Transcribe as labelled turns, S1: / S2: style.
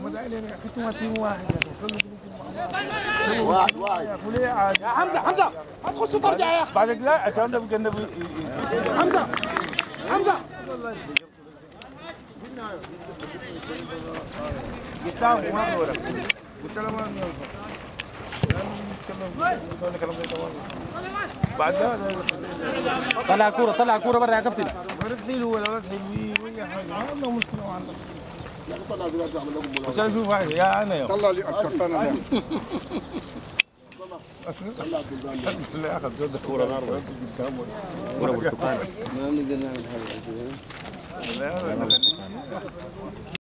S1: واحد واحد
S2: يا حمزه حمزه هتخش ترجع يا اخي
S3: بعد لا الكلام ده بجنب
S2: حمزه حمزه
S3: قلت له ما ولا قلت له ما بعد ده
S2: طلع كوره طلع كوره بره يا كابتن
S3: ولد حلو ولا ولد حلوين ولا حاجه ما عندنا مشكله ما عندنا
S1: طلع دلوقتي اعمل لكم مناظره
S3: قلت له شوف واحد يا انا يا
S4: طلع لي الكرتانه ده
S1: طلع البلدان
S3: لا اخذ زود كوره نار
S2: كوره برتقال
S3: لا